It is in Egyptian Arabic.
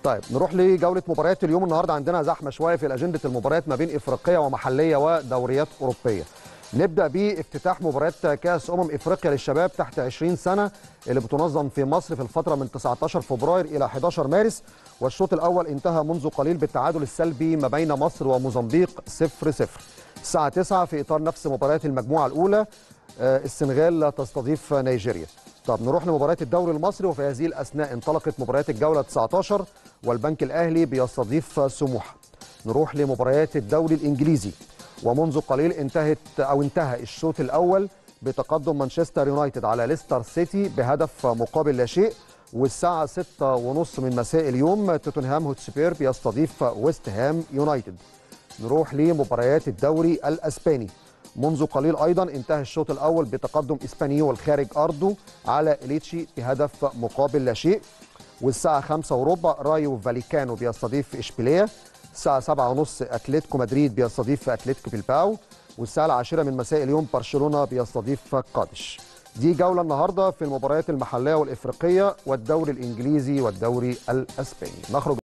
طيب نروح لجوله مباريات اليوم النهارده عندنا زحمه شويه في اجنده المباريات ما بين افريقيه ومحليه ودوريات اوروبيه نبدا بافتتاح مباريات كاس امم افريقيا للشباب تحت 20 سنه اللي بتنظم في مصر في الفتره من 19 فبراير الى 11 مارس والشوط الاول انتهى منذ قليل بالتعادل السلبي ما بين مصر وموزمبيق 0 0 الساعه 9 في اطار نفس مباريات المجموعه الاولى السنغال تستضيف نيجيريا طب نروح لمباريات الدوري المصري وفي هذه الاثناء انطلقت مباريات الجوله 19 والبنك الاهلي بيستضيف سموحه نروح لمباريات الدوري الانجليزي ومنذ قليل انتهت او انتهى الشوط الاول بتقدم مانشستر يونايتد على ليستر سيتي بهدف مقابل لا شيء والساعة 6:30 من مساء اليوم توتنهام هوتسبير بيستضيف ويست هام يونايتد نروح لمباريات الدوري الاسباني منذ قليل ايضا انتهى الشوط الاول بتقدم اسبانيول خارج ارضه على ليتشي بهدف مقابل لا شيء والساعه 5 وربع رايو فاليكانو بيستضيف اشبيليه الساعه 7 ونص اتلتيكو مدريد بيستضيف اتلتيكو بيلباو والساعه العاشرة من مساء اليوم برشلونه بيستضيف قادش دي جوله النهارده في المباريات المحليه والافريقيه والدوري الانجليزي والدوري الاسباني نخرج